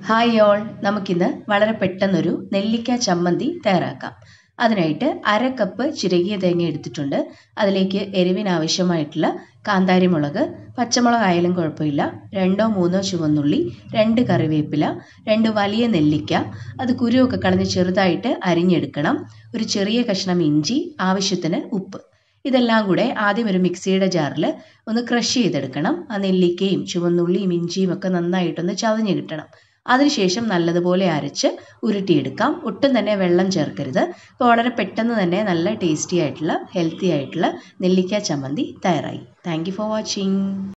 hi all നമുക്കിന്ന് വളരെ പെട്ടെന്നൊരു നെല്ലിക്ക ചമ്മന്തി തയ്യാറാക്കാം അതിനായിട്ട് അര കപ്പ് ചിരകിയ തേങ്ങ എടുത്തിട്ടുണ്ട് അതിലേക്ക് എരിവിന് ആവശ്യമായിട്ടുള്ള കാന്താരി മുളക് പച്ചമുളക് ആയാലും കുഴപ്പമില്ല രണ്ടോ മൂന്നോ ചുവന്നുള്ളി രണ്ട് കറിവേപ്പില രണ്ട് വലിയ നെല്ലിക്ക അത് കുരുവൊക്കെ കളഞ്ഞ് ചെറുതായിട്ട് അരിഞ്ഞെടുക്കണം ഒരു ചെറിയ കഷ്ണം ഇഞ്ചി ആവശ്യത്തിന് ഉപ്പ് ഇതെല്ലാം കൂടെ ആദ്യം ഒരു മിക്സിയുടെ ജാറിൽ ഒന്ന് ക്രഷ് ചെയ്തെടുക്കണം ആ നെല്ലിക്കയും ചുവന്നുള്ളിയും ഇഞ്ചിയും ഒക്കെ നന്നായിട്ടൊന്ന് ചതഞ്ഞ് കിട്ടണം അതിനുശേഷം നല്ലതുപോലെ അരച്ച് ഉരുട്ടിയെടുക്കാം ഒട്ടും തന്നെ വെള്ളം ചേർക്കരുത് അപ്പോൾ വളരെ പെട്ടെന്ന് തന്നെ നല്ല ടേസ്റ്റി ആയിട്ടുള്ള ഹെൽത്തി ആയിട്ടുള്ള നെല്ലിക്ക ചമ്മന്തി തയ്യാറായി താങ്ക് ഫോർ വാച്ചിങ്